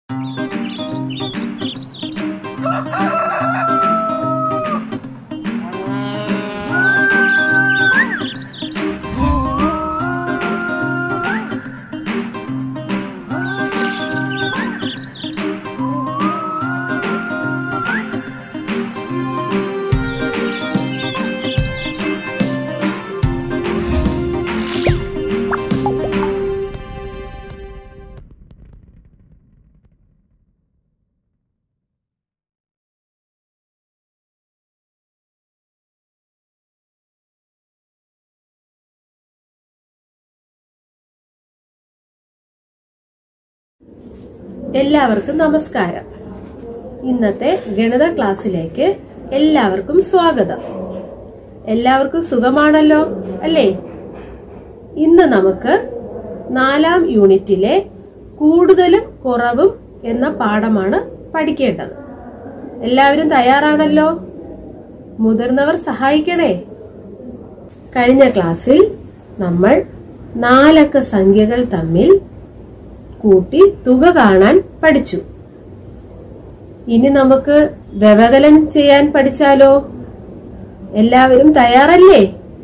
എല്ലാവർക്കും നമസ്കാരം ഇന്നത്തെ ഗണിത ക്ലാസ്സിലേക്ക് എല്ലാവർക്കും സ്വാഗതം എല്ലാവർക്കും സുഖമാണല്ലോ അല്ലേ ഇന്ന് നമുക്ക് നാലാം യൂണിറ്റിലെ കൂടുതലും കുറവും എന്ന പാഠമാണ് പഠിക്കേണ്ടത് എല്ലാവരും തയ്യാറാണല്ലോ മുതിർന്നവർ സഹായിക്കണേ കഴിഞ്ഞ ക്ലാസ്സിൽ നമ്മൾ നാലക്ക സംഖ്യകൾ തമ്മിൽ കൂട്ടി തുക കാണാൻ പഠിച്ചു ഇനി നമുക്ക് വ്യവകലനം ചെയ്യാൻ പഠിച്ചാലോ എല്ലാവരും തയ്യാറല്ലേ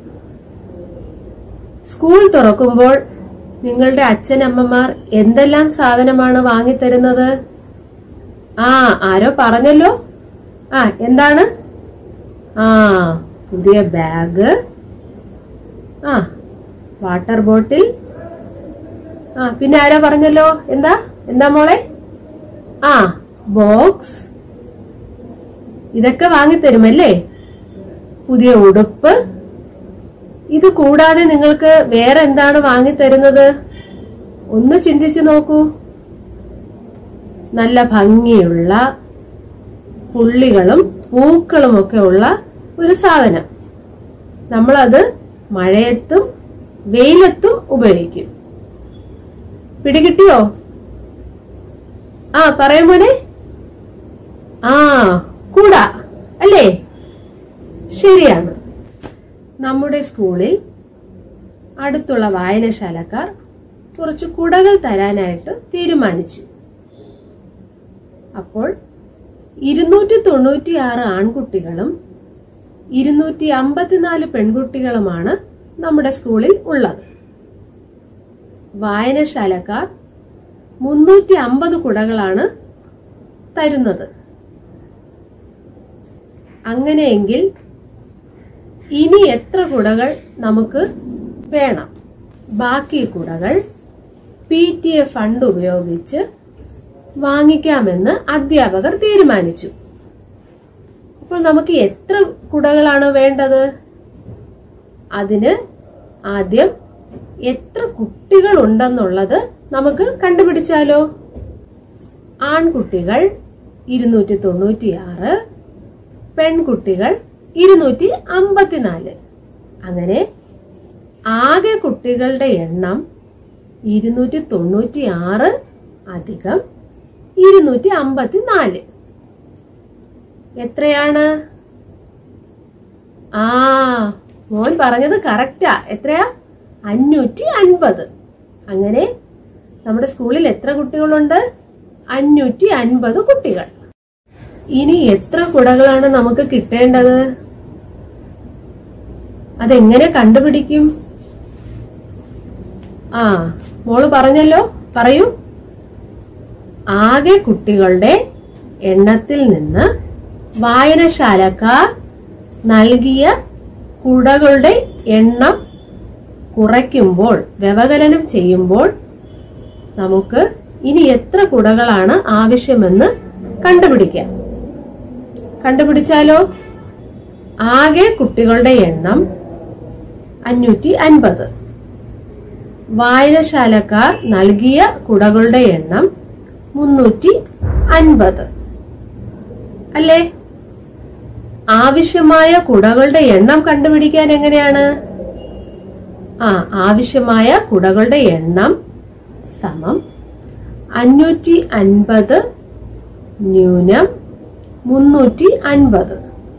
സ്കൂൾ തുറക്കുമ്പോൾ നിങ്ങളുടെ അച്ഛനമ്മമാർ എന്തെല്ലാം സാധനമാണ് വാങ്ങിത്തരുന്നത് ആ ആരോ പറഞ്ഞല്ലോ ആ എന്താണ് ആ പുതിയ ബാഗ് ആ വാട്ടർ ബോട്ടിൽ ആ പിന്നെ ആരാ പറഞ്ഞല്ലോ എന്താ എന്താ മോളെ ആ ബോക്സ് ഇതൊക്കെ വാങ്ങിത്തരുമല്ലേ പുതിയ ഉടുപ്പ് ഇത് കൂടാതെ നിങ്ങൾക്ക് വേറെ എന്താണ് വാങ്ങിത്തരുന്നത് ഒന്ന് ചിന്തിച്ചു നോക്കൂ നല്ല ഭംഗിയുള്ള പുള്ളികളും പൂക്കളും ഒക്കെ ഉള്ള ഒരു സാധനം നമ്മളത് മഴയത്തും വെയിലത്തും ഉപയോഗിക്കും പിടികിട്ടിയോ ആ പറയും മോനെ ആ കുട അല്ലേ ശരിയാണ് നമ്മുടെ സ്കൂളിൽ അടുത്തുള്ള വായനശാലക്കാർ കുറച്ച് കുടകൾ തരാനായിട്ട് തീരുമാനിച്ചു അപ്പോൾ ഇരുന്നൂറ്റി തൊണ്ണൂറ്റി ആറ് ആൺകുട്ടികളും ഇരുന്നൂറ്റി അമ്പത്തിനാല് പെൺകുട്ടികളുമാണ് നമ്മുടെ സ്കൂളിൽ ഉള്ളത് വായനശാലക്കാർ മുന്നൂറ്റി അമ്പത് കുടകളാണ് തരുന്നത് അങ്ങനെയെങ്കിൽ ഇനി എത്ര കുടകൾ നമുക്ക് വേണം ബാക്കി കുടകൾ പി ടി എ ഫണ്ട് ഉപയോഗിച്ച് വാങ്ങിക്കാമെന്ന് അധ്യാപകർ തീരുമാനിച്ചു അപ്പോൾ നമുക്ക് എത്ര കുടകളാണ് വേണ്ടത് അതിന് ആദ്യം എത്ര കുട്ടികൾ ഉണ്ടെന്നുള്ളത് നമുക്ക് കണ്ടുപിടിച്ചാലോ ആൺകുട്ടികൾ ഇരുന്നൂറ്റി തൊണ്ണൂറ്റിയാറ് പെൺകുട്ടികൾ ഇരുന്നൂറ്റി അമ്പത്തിനാല് അങ്ങനെ ആകെ കുട്ടികളുടെ എണ്ണം ഇരുന്നൂറ്റി തൊണ്ണൂറ്റി ആറ് അധികം ഇരുന്നൂറ്റി അമ്പത്തിനാല് എത്രയാണ് ആ മോൻ പറഞ്ഞത് കറക്റ്റാ എത്രയാ അഞ്ഞൂറ്റി അൻപത് അങ്ങനെ നമ്മുടെ സ്കൂളിൽ എത്ര കുട്ടികളുണ്ട് അഞ്ഞൂറ്റി അൻപത് കുട്ടികൾ ഇനി എത്ര കുടകളാണ് നമുക്ക് കിട്ടേണ്ടത് അതെങ്ങനെ കണ്ടുപിടിക്കും ആ മോള് പറഞ്ഞല്ലോ പറയൂ ആകെ കുട്ടികളുടെ എണ്ണത്തിൽ നിന്ന് വായനശാലക്കാർ നൽകിയ കുടകളുടെ എണ്ണം കുറയ്ക്കുമ്പോൾ വ്യവകലനം ചെയ്യുമ്പോൾ നമുക്ക് ഇനി എത്ര കുടകളാണ് ആവശ്യമെന്ന് കണ്ടുപിടിക്കാം കണ്ടുപിടിച്ചാലോ ആകെ കുട്ടികളുടെ എണ്ണം അഞ്ഞൂറ്റി അൻപത് വായനശാലക്കാർ നൽകിയ കുടകളുടെ എണ്ണം മുന്നൂറ്റി അൻപത് അല്ലേ ആവശ്യമായ കുടകളുടെ എണ്ണം കണ്ടുപിടിക്കാൻ എങ്ങനെയാണ് ആ ആവശ്യമായ കുടകളുടെ എണ്ണം സമം അഞ്ഞൂറ്റി അൻപത് ന്യൂനം മുന്നൂറ്റി അൻപത്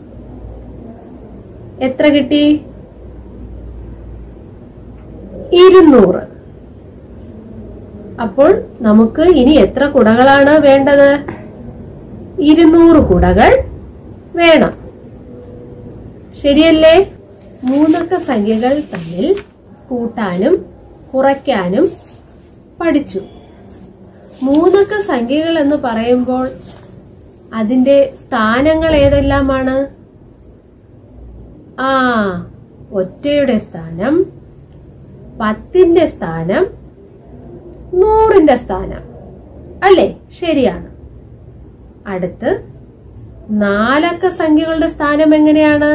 എത്ര കിട്ടി ഇരുന്നൂറ് അപ്പോൾ നമുക്ക് ഇനി എത്ര കുടകളാണ് വേണ്ടത് ഇരുന്നൂറ് കുടകൾ വേണം ശരിയല്ലേ മൂന്നക്ക സംഖ്യകൾ തമ്മിൽ കൂട്ടാനും കുറയ്ക്കാനും പഠിച്ചു മൂന്നക്ക സംഖ്യകൾ എന്ന് പറയുമ്പോൾ അതിന്റെ സ്ഥാനങ്ങൾ ഏതെല്ലാമാണ് ആ ഒറ്റയുടെ സ്ഥാനം പത്തിന്റെ സ്ഥാനം നൂറിന്റെ സ്ഥാനം അല്ലേ ശരിയാണ് അടുത്ത് നാലക്ക സംഖ്യകളുടെ സ്ഥാനം എങ്ങനെയാണ്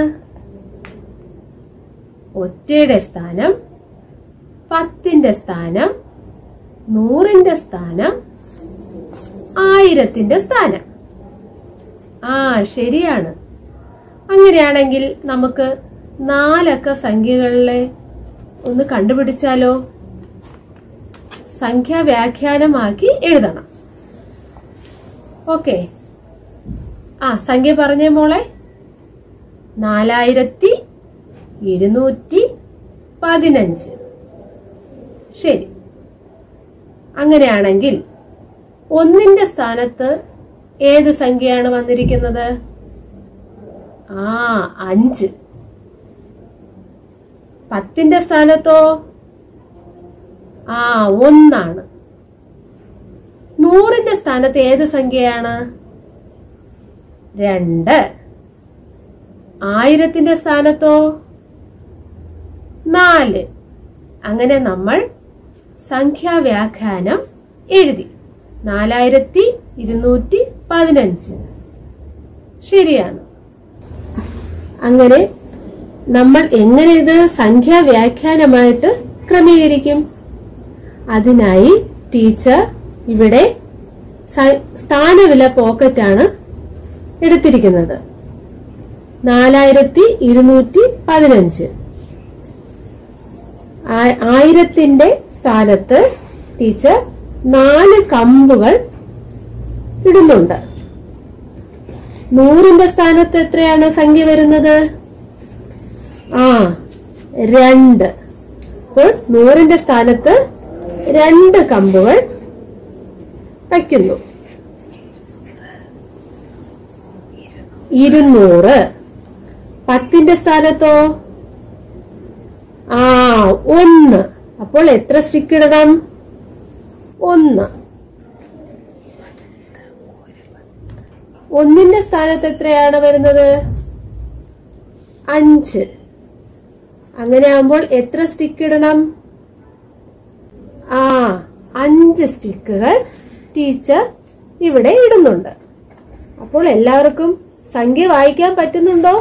ഒറ്റയുടെ സ്ഥാനം പത്തിന്റെ സ്ഥാനം നൂറിന്റെ സ്ഥാനം ആയിരത്തിന്റെ സ്ഥാനം ആ ശരിയാണ് അങ്ങനെയാണെങ്കിൽ നമുക്ക് നാലക്ക സംഖ്യകളിലെ ഒന്ന് കണ്ടുപിടിച്ചാലോ സംഖ്യാ വ്യാഖ്യാനമാക്കി എഴുതണം ഓക്കെ ആ സംഖ്യ പറഞ്ഞേ മോളെ നാലായിരത്തി ഇരുന്നൂറ്റി പതിനഞ്ച് ശരി അങ്ങനെയാണെങ്കിൽ ഒന്നിന്റെ സ്ഥാനത്ത് ഏത് സംഖ്യയാണ് വന്നിരിക്കുന്നത് ആ അഞ്ച് പത്തിന്റെ സ്ഥാനത്തോ ആ ഒന്നാണ് നൂറിന്റെ സ്ഥാനത്ത് ഏത് സംഖ്യയാണ് രണ്ട് ആയിരത്തിന്റെ സ്ഥാനത്തോ നാല് അങ്ങനെ നമ്മൾ സംഖ്യാവ്യാഖ്യാനം എഴുതി നാലായിരത്തി ഇരുന്നൂറ്റി പതിനഞ്ച് ശരിയാണ് അങ്ങനെ നമ്മൾ എങ്ങനെ ഇത് സംഖ്യാവ്യാഖ്യാനമായിട്ട് ക്രമീകരിക്കും അതിനായി ടീച്ചർ ഇവിടെ സ- സ്ഥാനവില പോക്കറ്റാണ് എടുത്തിരിക്കുന്നത് നാലായിരത്തി ഇരുന്നൂറ്റി പതിനഞ്ച് ആ- ആയിരത്തിന്റെ സ്ഥാനത്ത് ടീച്ചർ നാല് കമ്പുകൾ ഇടുന്നുണ്ട് നൂറിന്റെ സ്ഥാനത്ത് എത്രയാണ് സംഖ്യ വരുന്നത് ആ രണ്ട് അപ്പോൾ നൂറിന്റെ സ്ഥാനത്ത് രണ്ട് കമ്പുകൾ വയ്ക്കുന്നു ഇരുന്നൂറ് പത്തിന്റെ സ്ഥാനത്തോ ആ ഒന്ന് അപ്പോൾ എത്ര സ്റ്റിക്ക് ഇടണം ഒന്ന് ഒന്നിന്റെ സ്ഥാനത്ത് എത്രയാണ് വരുന്നത് അഞ്ച് അങ്ങനെ ആകുമ്പോൾ എത്ര സ്റ്റിക്ക് ഇടണം ആ അഞ്ച് സ്റ്റിക്കുകൾ ടീച്ചർ ഇവിടെ ഇടുന്നുണ്ട് അപ്പോൾ എല്ലാവർക്കും സംഖ്യ വായിക്കാൻ പറ്റുന്നുണ്ടോ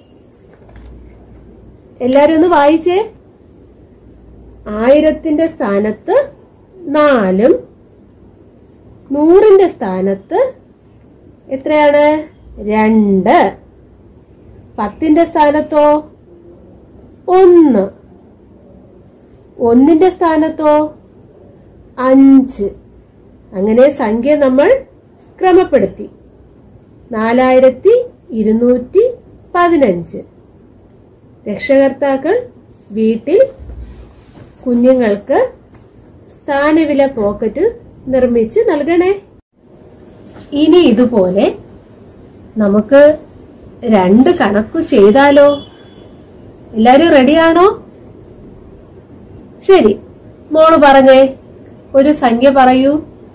എല്ലാരും ഒന്ന് വായിച്ചേ ആയിരത്തിന്റെ സ്ഥാനത്ത് നാലും നൂറിന്റെ സ്ഥാനത്ത് എത്രയാണ് രണ്ട് പത്തിന്റെ സ്ഥാനത്തോ ഒന്ന് ഒന്നിന്റെ സ്ഥാനത്തോ അഞ്ച് അങ്ങനെ സംഖ്യ നമ്മൾ ക്രമപ്പെടുത്തി നാലായിരത്തി ഇരുന്നൂറ്റി പതിനഞ്ച് രക്ഷകർത്താക്കൾ വീട്ടിൽ കുഞ്ഞുങ്ങൾക്ക് സ്ഥാനവില പോക്കറ്റ് നിർമ്മിച്ച് നൽകണേ ഇനി ഇതുപോലെ നമുക്ക് രണ്ട് കണക്കു ചെയ്താലോ എല്ലാരും റെഡിയാണോ ശരി മോള് പറഞ്ഞേ ഒരു സംഖ്യ പറയൂ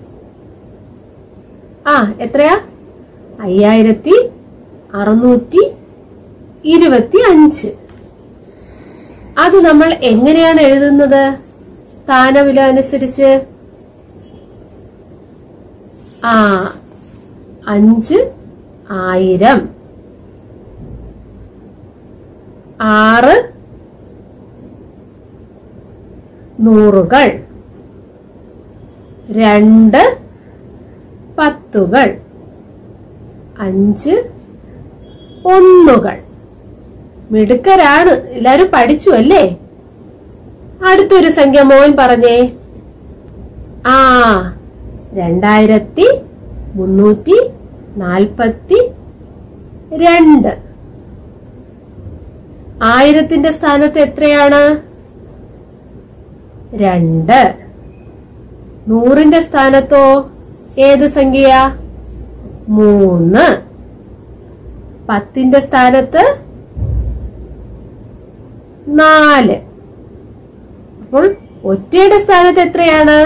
ആ എത്രയാ അയ്യായിരത്തി അറുന്നൂറ്റി ഇരുപത്തി അഞ്ച് അത് നമ്മൾ എങ്ങനെയാണ് എഴുതുന്നത് സ്ഥാനവില അനുസരിച്ച് ആ അഞ്ച് ആയിരം ആറ് നൂറുകൾ രണ്ട് പത്തുകൾ അഞ്ച് ഒന്നുകൾ മിടുക്കരാണ് എല്ലാരും പഠിച്ചു അല്ലേ അടുത്തൊരു സംഖ്യ മോൻ പറഞ്ഞേ ആ രണ്ടായിരത്തി മുന്നൂറ്റി നാൽപ്പത്തി രണ്ട് ആയിരത്തിന്റെ സ്ഥാനത്ത് എത്രയാണ് രണ്ട് നൂറിന്റെ സ്ഥാനത്തോ ഏത് സംഖ്യയാ മൂന്ന് പത്തിന്റെ സ്ഥാനത്ത് നാല് അപ്പോൾ ഒറ്റയുടെ സ്ഥാനത്ത് എത്രയാണ്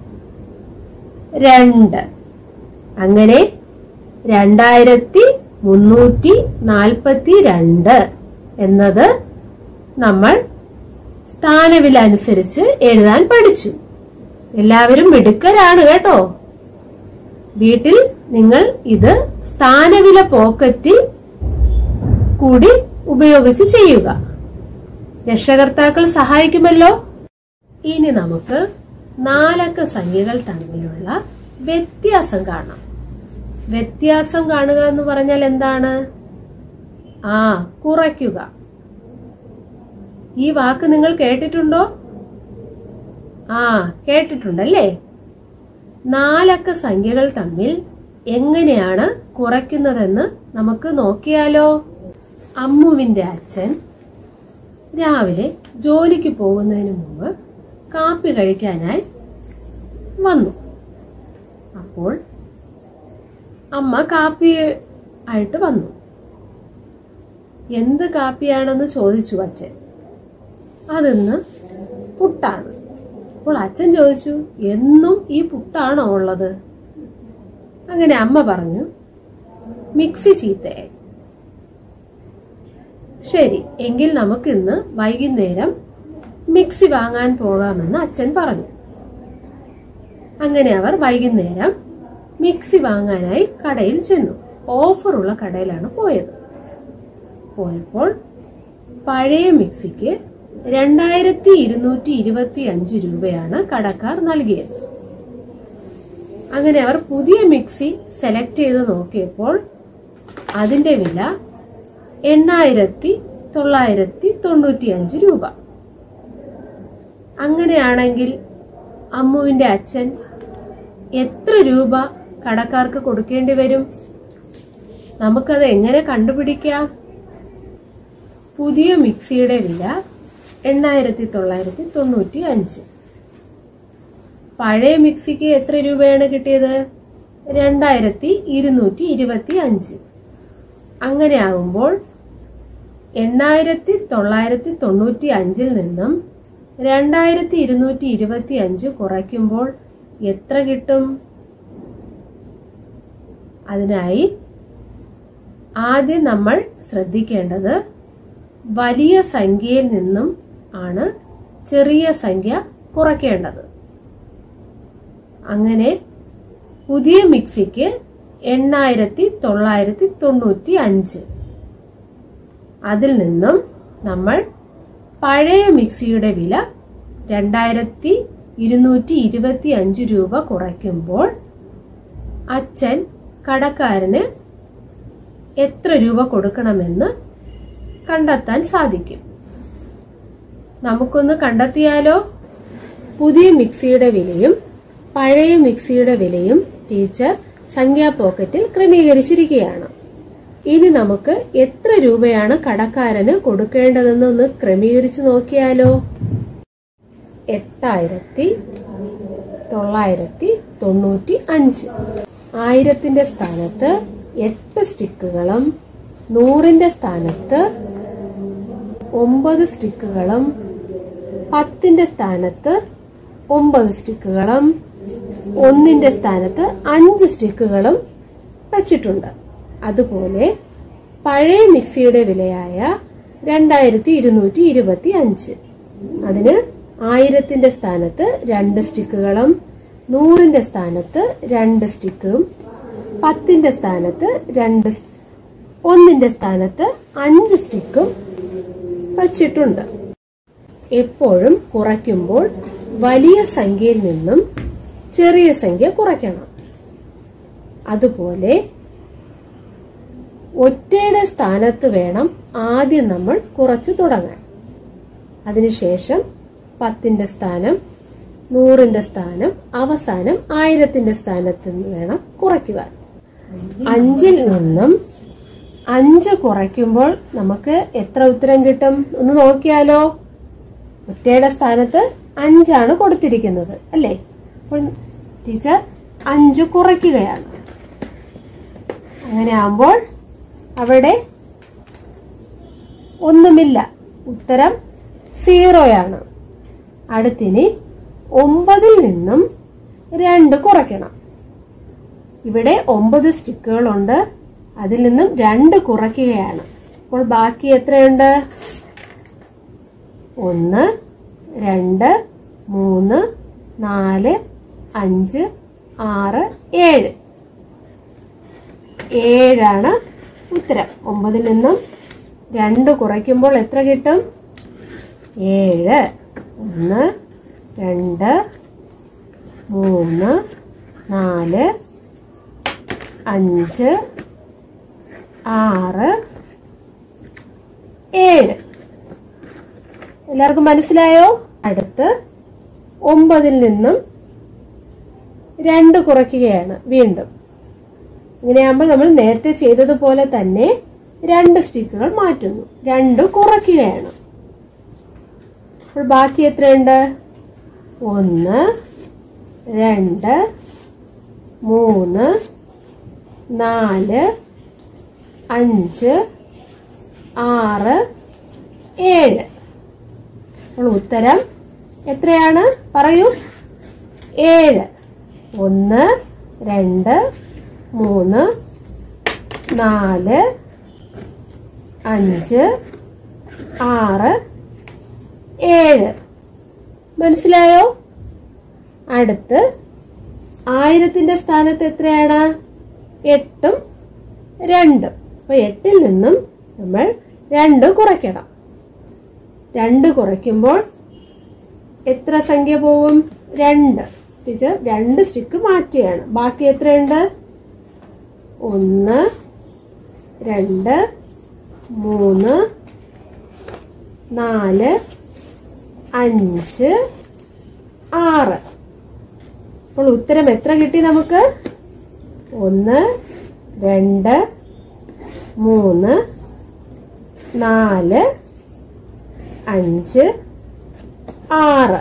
രണ്ട് അങ്ങനെ രണ്ടായിരത്തി മുന്നൂറ്റി നാൽപ്പത്തി രണ്ട് എന്നത് നമ്മൾ സ്ഥാനവില അനുസരിച്ച് എഴുതാൻ പഠിച്ചു എല്ലാവരും മിടുക്കരാണ് കേട്ടോ വീട്ടിൽ നിങ്ങൾ ഇത് സ്ഥാനവില പോക്കറ്റിൽ കൂടി ഉപയോഗിച്ച് ചെയ്യുക രക്ഷകർത്താക്കൾ സഹായിക്കുമല്ലോ ഇനി നമുക്ക് നാലക്ക സംഖ്യകൾ തമ്മിലുള്ള വ്യത്യാസം കാണാം വ്യത്യാസം കാണുക എന്ന് പറഞ്ഞാൽ എന്താണ് ആ കുറയ്ക്കുക ഈ വാക്ക് നിങ്ങൾ കേട്ടിട്ടുണ്ടോ ആ കേട്ടിട്ടുണ്ടല്ലേ നാലക്ക സംഖ്യകൾ തമ്മിൽ എങ്ങനെയാണ് കുറയ്ക്കുന്നതെന്ന് നമുക്ക് നോക്കിയാലോ അമ്മുവിന്റെ അച്ഛൻ രാവിലെ ജോലിക്ക് പോകുന്നതിന് മുമ്പ് കാപ്പി കഴിക്കാനായി വന്നു അപ്പോൾ അമ്മ കാപ്പി ആയിട്ട് വന്നു എന്ത് കാപ്പിയാണെന്ന് ചോദിച്ചു അച്ഛൻ അതിന്ന് പുട്ടാണ് അപ്പോൾ അച്ഛൻ ചോദിച്ചു എന്നും ഈ പുട്ടാണോ ഉള്ളത് അങ്ങനെ അമ്മ പറഞ്ഞു മിക്സി ചീത്തയായി ശരി എങ്കിൽ നമുക്ക് ഇന്ന് വൈകുന്നേരം മിക്സി വാങ്ങാൻ പോകാമെന്ന് അച്ഛൻ പറഞ്ഞു അങ്ങനെ അവർ വൈകുന്നേരം മിക്സി വാങ്ങാനായി കടയിൽ ചെന്നു ഓഫറുള്ള കടയിലാണ് പോയത് പോയപ്പോൾ പഴയ മിക്സിക്ക് രണ്ടായിരത്തി ഇരുന്നൂറ്റി ഇരുപത്തി അഞ്ച് രൂപയാണ് കടക്കാർ നൽകിയത് അങ്ങനെ അവർ പുതിയ മിക്സി സെലക്ട് ചെയ്ത് നോക്കിയപ്പോൾ അതിന്റെ വില എണ്ണായിരത്തി തൊള്ളായിരത്തി തൊണ്ണൂറ്റി അഞ്ച് രൂപ അങ്ങനെയാണെങ്കിൽ അമ്മുവിന്റെ അച്ഛൻ എത്ര രൂപ കടക്കാർക്ക് കൊടുക്കേണ്ടി വരും നമുക്കത് എങ്ങനെ കണ്ടുപിടിക്കാം പുതിയ മിക്സിയുടെ വില എണ്ണായിരത്തി തൊള്ളായിരത്തി തൊണ്ണൂറ്റി അഞ്ച് പഴയ മിക്സിക്ക് എത്ര രൂപയാണ് കിട്ടിയത് രണ്ടായിരത്തി ഇരുന്നൂറ്റി ഇരുപത്തി അഞ്ച് അങ്ങനെ ആകുമ്പോൾ എണ്ണായിരത്തി തൊള്ളായിരത്തി തൊണ്ണൂറ്റി അഞ്ചിൽ നിന്നും രണ്ടായിരത്തി ഇരുന്നൂറ്റി ഇരുപത്തി അഞ്ച് കുറയ്ക്കുമ്പോൾ എത്ര കിട്ടും അതിനായി ആദ്യം നമ്മൾ ശ്രദ്ധിക്കേണ്ടത് വലിയ സംഖ്യയിൽ നിന്നും ആണ് ചെറിയ സംഖ്യ കുറയ്ക്കേണ്ടത് അങ്ങനെ പുതിയ മിക്സിക്ക് എണ്ണായിരത്തി തൊള്ളായിരത്തി തൊണ്ണൂറ്റി അഞ്ച് അതിൽ നിന്നും നമ്മൾ പഴയ മിക്സിയുടെ വില രണ്ടായിരത്തി ഇരുന്നൂറ്റി ഇരുപത്തി അഞ്ച് രൂപ കുറയ്ക്കുമ്പോൾ അച്ഛൻ കടക്കാരന് എത്ര രൂപ കൊടുക്കണമെന്ന് കണ്ടെത്താൻ സാധിക്കും നമുക്കൊന്ന് കണ്ടെത്തിയാലോ പുതിയ മിക്സിയുടെ വിലയും പഴയ മിക്സിയുടെ വിലയും ടീച്ചർ സംഖ്യാ പോക്കറ്റിൽ ക്രമീകരിച്ചിരിക്കുകയാണ് ഇനി നമുക്ക് എത്ര രൂപയാണ് കടക്കാരന് കൊടുക്കേണ്ടതെന്ന് ഒന്ന് ക്രമീകരിച്ചു നോക്കിയാലോ എട്ടായിരത്തി തൊള്ളായിരത്തി തൊണ്ണൂറ്റി അഞ്ച് ആയിരത്തിന്റെ സ്ഥാനത്ത് എട്ട് സ്റ്റിക്കുകളും നൂറിന്റെ സ്ഥാനത്ത് ഒമ്പത് സ്റ്റിക്കുകളും പത്തിന്റെ സ്ഥാനത്ത് ഒമ്പത് സ്റ്റിക്കുകളും ഒന്നിന്റെ സ്ഥാനത്ത് അഞ്ച് സ്റ്റിക്കുകളും വച്ചിട്ടുണ്ട് അതുപോലെ പഴയ മിക്സിയുടെ വിലയായ രണ്ടായിരത്തി ഇരുന്നൂറ്റി ഇരുപത്തി അഞ്ച് അതിന് ആയിരത്തിന്റെ സ്ഥാനത്ത് രണ്ട് സ്റ്റിക്കുകളും നൂറിന്റെ സ്ഥാനത്ത് രണ്ട് സ്റ്റിക്കും പത്തിന്റെ സ്ഥാനത്ത് രണ്ട് സ്റ്റ്- ഒന്നിന്റെ സ്ഥാനത്ത് അഞ്ച് സ്റ്റിക്കും വച്ചിട്ടുണ്ട് എപ്പോഴും കുറയ്ക്കുമ്പോൾ വലിയ സംഖ്യയിൽ നിന്നും ചെറിയ സംഖ്യ കുറയ്ക്കണം അതുപോലെ ഒറ്റയുടെ സ്ഥാനത്ത് വേണം ആദ്യം നമ്മൾ കുറച്ചു തുടങ്ങാൻ അതിനുശേഷം പത്തിന്റെ സ്ഥാനം നൂറിന്റെ സ്ഥാനം അവസാനം ആയിരത്തിന്റെ സ്ഥാനത്ത് നിന്ന് വേണം കുറയ്ക്കുവാൻ അഞ്ചിൽ നിന്നും അഞ്ച് കുറയ്ക്കുമ്പോൾ നമുക്ക് എത്ര ഉത്തരം കിട്ടും ഒന്ന് നോക്കിയാലോ ഒറ്റയുടെ സ്ഥാനത്ത് അഞ്ചാണ് കൊടുത്തിരിക്കുന്നത് അല്ലേ അപ്പോൾ ടീച്ചർ അഞ്ച് കുറയ്ക്കുകയാണ് അങ്ങനെ ആകുമ്പോൾ അവിടെ ഒന്നുമില്ല ഉത്തരം സീറോയാണ് അടുത്തിനി ഒമ്പതിൽ നിന്നും രണ്ട് കുറയ്ക്കണം ഇവിടെ ഒമ്പത് സ്റ്റിക്കുകളുണ്ട് അതിൽ നിന്നും രണ്ട് കുറയ്ക്കുകയാണ് അപ്പോൾ ബാക്കി എത്രയുണ്ട് ഒന്ന് രണ്ട് മൂന്ന് നാല് അഞ്ച് ആറ് ഏഴ് ഏഴാണ് ഉത്തരം ഒമ്പതിൽ നിന്നും രണ്ട് കുറയ്ക്കുമ്പോൾ എത്ര കിട്ടും ഏഴ് ഒന്ന് രണ്ട് മൂന്ന് നാല് അഞ്ച് ആറ് ഏഴ് എല്ലാവർക്കും മനസ്സിലായോ അടുത്ത് ഒമ്പതിൽ നിന്നും രണ്ട് കുറയ്ക്കുകയാണ് വീണ്ടും ഇങ്ങനെയാകുമ്പോൾ നമ്മൾ നേരത്തെ ചെയ്തതുപോലെ തന്നെ രണ്ട് സ്റ്റിക്കുകൾ മാറ്റുന്നു രണ്ട് കുറയ്ക്കുകയാണ് അപ്പോൾ ബാക്കി എത്രയുണ്ട് ഒന്ന് രണ്ട് മൂന്ന് നാല് അഞ്ച് ആറ് ഏഴ് അപ്പോൾ ഉത്തരം എത്രയാണ് പറയൂ ഏഴ് ഒന്ന് രണ്ട് മൂന്ന് നാല് അഞ്ച് ആറ് ഏഴ് മനസ്സിലായോ അടുത്ത് ആയിരത്തിന്റെ സ്ഥാനത്ത് എത്രയാണ് എട്ടും രണ്ടും അപ്പൊ എട്ടിൽ നിന്നും നമ്മൾ രണ്ട് കുറയ്ക്കണം രണ്ട് കുറയ്ക്കുമ്പോൾ എത്ര സംഖ്യ പോകും രണ്ട് ടീച്ചർ രണ്ട് സ്റ്റിക്ക് മാറ്റുകയാണ് ബാക്കി എത്രയുണ്ട് ഒന്ന് രണ്ട് മൂന്ന് നാല് അഞ്ച് ആറ് അപ്പോൾ ഉത്തരം എത്ര കിട്ടി നമുക്ക് ഒന്ന് രണ്ട് മൂന്ന് നാല് അഞ്ച് ആറ്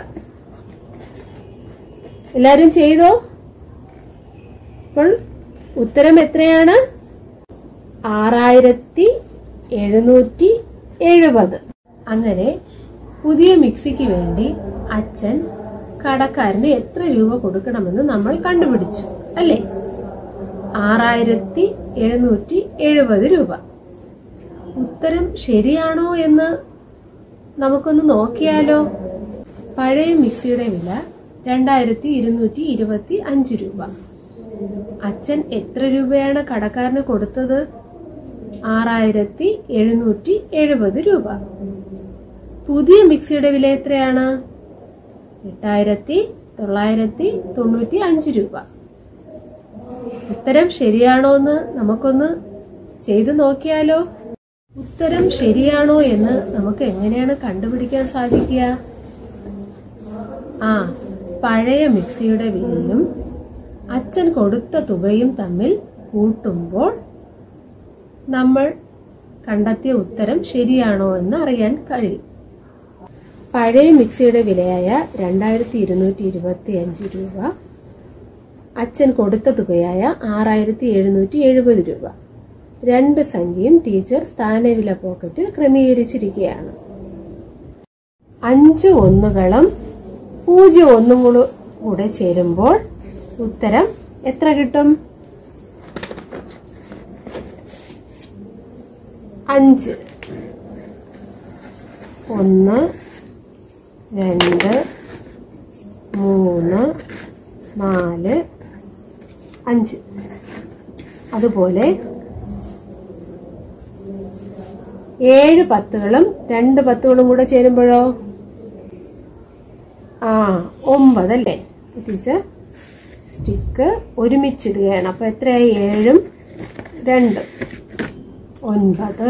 എല്ലാരും ചെയ്തോ അപ്പോൾ ഉത്തരം എത്രയാണ് ആറായിരത്തി എഴുന്നൂറ്റി എഴുപത് അങ്ങനെ പുതിയ മിക്സിക്ക് വേണ്ടി അച്ഛൻ കടക്കാരന് എത്ര രൂപ കൊടുക്കണമെന്ന് നമ്മൾ കണ്ടുപിടിച്ചു അല്ലേ ആറായിരത്തി എഴുന്നൂറ്റി എഴുപത് രൂപ ഉത്തരം ശരിയാണോ എന്ന് നമുക്കൊന്ന് നോക്കിയാലോ പഴയ മിക്സിയുടെ വില രണ്ടായിരത്തി ഇരുന്നൂറ്റി ഇരുപത്തി അഞ്ച് രൂപ അച്ഛൻ എത്ര രൂപയാണ് കടക്കാരന് കൊടുത്തത് ആറായിരത്തി എഴുന്നൂറ്റി എഴുപത് രൂപ പുതിയ മിക്സിയുടെ വില എത്രയാണ് എട്ടായിരത്തി തൊള്ളായിരത്തി തൊണ്ണൂറ്റി അഞ്ച് രൂപ ഉത്തരം ശരിയാണോ എന്ന് നമുക്കൊന്ന് ചെയ്തു നോക്കിയാലോ ഉത്തരം ശരിയാണോ എന്ന് നമുക്ക് എങ്ങനെയാണ് കണ്ടുപിടിക്കാൻ സാധിക്കുക ആ പഴയ മിക്സിയുടെ വിലയും അച്ഛൻ കൊടുത്ത തുകയും തമ്മിൽ കൂട്ടുമ്പോൾ നമ്മൾ കണ്ടെത്തിയ ഉത്തരം ശരിയാണോ എന്ന് അറിയാൻ കഴിയും പഴയ മിക്സിയുടെ വിലയായ രണ്ടായിരത്തി ഇരുന്നൂറ്റി ഇരുപത്തി അഞ്ച് രൂപ അച്ഛൻ കൊടുത്ത തുകയായ ആറായിരത്തി എഴുന്നൂറ്റി എഴുപത് രൂപ രണ്ട് സംഖ്യയും ടീച്ചർ സ്ഥാനവില പോക്കറ്റിൽ ക്രമീകരിച്ചിരിക്കുകയാണ് അഞ്ച് ഒന്നുകളും പൂജ്യം ഒന്നും കൂടെ കൂടെ ചേരുമ്പോൾ ഉത്തരം എത്ര കിട്ടും അഞ്ച് ഒന്ന് രണ്ട് മൂന്ന് നാല് അഞ്ച് അതുപോലെ ഏഴ് പത്തുകളും രണ്ട് പത്തുകളും കൂടെ ചേരുമ്പോഴോ ആ ഒമ്പതല്ലേ ടീച്ചർ സ്റ്റിക്ക് ഒരുമിച്ചിടുകയാണ് അപ്പൊ എത്രയായി ഏഴും രണ്ട് ഒൻപത്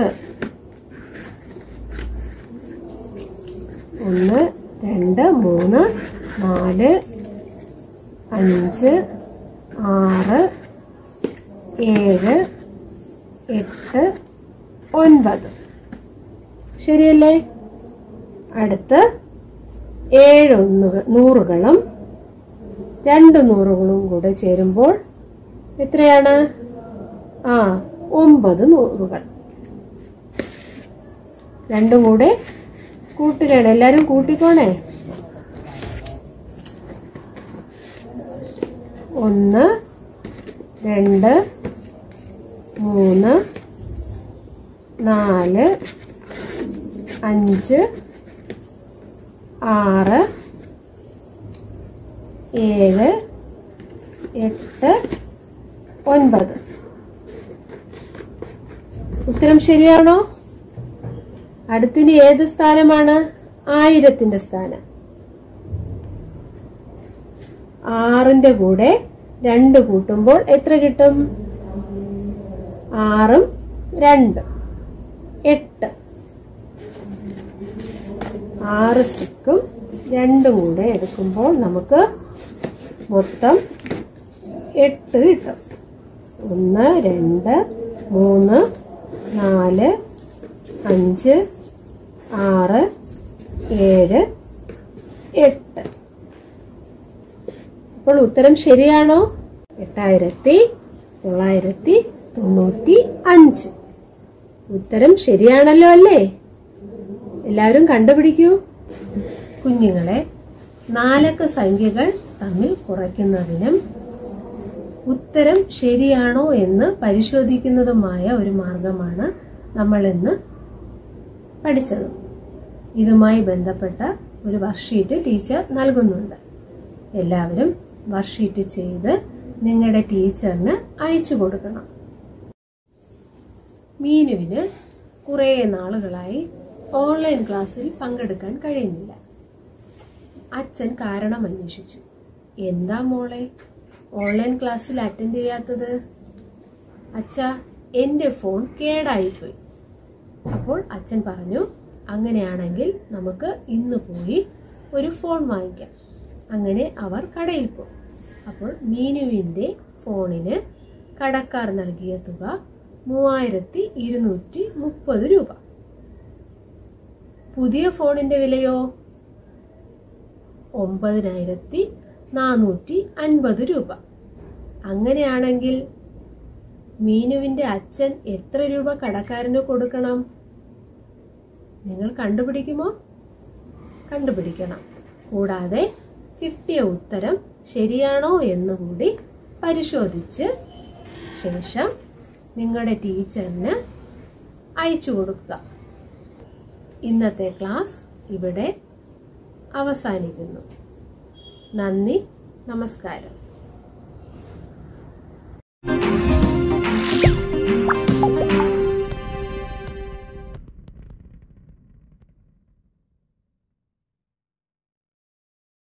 ഒന്ന് രണ്ട് മൂന്ന് നാല് അഞ്ച് ആറ് ഏഴ് എട്ട് ഒൻപത് ശരിയല്ലേ അടുത്ത് ഏഴ് ഒന്നുകൾ നൂറുകളും രണ്ട് നൂറുകളും കൂടെ ചേരുമ്പോൾ എത്രയാണ് ആ ഒമ്പത് നൂറുകൾ രണ്ടും കൂടെ കൂട്ടുകയാണ് എല്ലാരും കൂട്ടിക്കോണേ ഒന്ന് രണ്ട് മൂന്ന് നാല് അഞ്ച് ആറ് ഏഴ് എട്ട് ഒൻപത് ഉത്തരം ശരിയാണോ അടുത്തിന് ഏത് സ്ഥാനമാണ് ആയിരത്തിന്റെ സ്ഥാനം ആറിന്റെ കൂടെ രണ്ട് കൂട്ടുമ്പോൾ എത്ര കിട്ടും ആറും രണ്ട് എട്ട് ആറ് സ്റ്റിക്കും രണ്ടും കൂടെ എടുക്കുമ്പോൾ നമുക്ക് മൊത്തം എട്ട് കിട്ടും ഒന്ന് രണ്ട് മൂന്ന് നാല് അഞ്ച് ആറ് ഏഴ് എട്ട് അപ്പോൾ ഉത്തരം ശരിയാണോ എട്ടായിരത്തി തൊള്ളായിരത്തി തൊണ്ണൂറ്റി അഞ്ച് ഉത്തരം ശരിയാണല്ലോ അല്ലേ എല്ലാവരും കണ്ടുപിടിക്കൂ കുഞ്ഞുങ്ങളെ നാലക്ക സംഖ്യകൾ തമ്മിൽ കുറയ്ക്കുന്നതിനും ഉത്തരം ശരിയാണോ എന്ന് പരിശോധിക്കുന്നതുമായ ഒരു മാർഗമാണ് നമ്മൾ ഇന്ന് പഠിച്ചത് ഇതുമായി ബന്ധപ്പെട്ട ഒരു വർക്ക്ഷീറ്റ് ടീച്ചർ നൽകുന്നുണ്ട് എല്ലാവരും വർക്ക്ഷീറ്റ് ചെയ്ത് നിങ്ങളുടെ ടീച്ചറിന് അയച്ചു കൊടുക്കണം മീനുവിന് കുറേ നാളുകളായി ഓൺലൈൻ ക്ലാസ്സിൽ പങ്കെടുക്കാൻ കഴിയുന്നില്ല അച്ഛൻ കാരണം അന്വേഷിച്ചു എന്താ മോളെ ഓൺലൈൻ ക്ലാസ്സിൽ അറ്റൻഡ് ചെയ്യാത്തത് അച്ഛാ എൻ്റെ ഫോൺ കേടായിപ്പോയി അപ്പോൾ അച്ഛൻ പറഞ്ഞു അങ്ങനെയാണെങ്കിൽ നമുക്ക് ഇന്ന് പോയി ഒരു ഫോൺ വാങ്ങിക്കാം അങ്ങനെ അവർ കടയിൽ പോയി അപ്പോൾ മീനുവിൻ്റെ ഫോണിന് കടക്കാർ നൽകിയ തുക മൂവായിരത്തി ഇരുന്നൂറ്റി മുപ്പത് രൂപ പുതിയ ഫോണിന്റെ വിലയോ ഒമ്പതിനായിരത്തി നാനൂറ്റി അൻപത് രൂപ അങ്ങനെയാണെങ്കിൽ മീനുവിന്റെ അച്ഛൻ എത്ര രൂപ കടക്കാരന് കൊടുക്കണം നിങ്ങൾ കണ്ടുപിടിക്കുമോ കണ്ടുപിടിക്കണം കൂടാതെ കിട്ടിയ ഉത്തരം ശരിയാണോ എന്നുകൂടി പരിശോധിച്ച് ശേഷം നിങ്ങളുടെ ടീച്ചറിന് അയച്ചു കൊടുക്കുക ഇന്നത്തെ ക്ലാസ് ഇവിടെ അവസാനിക്കുന്നു നന്ദി നമസ്കാരം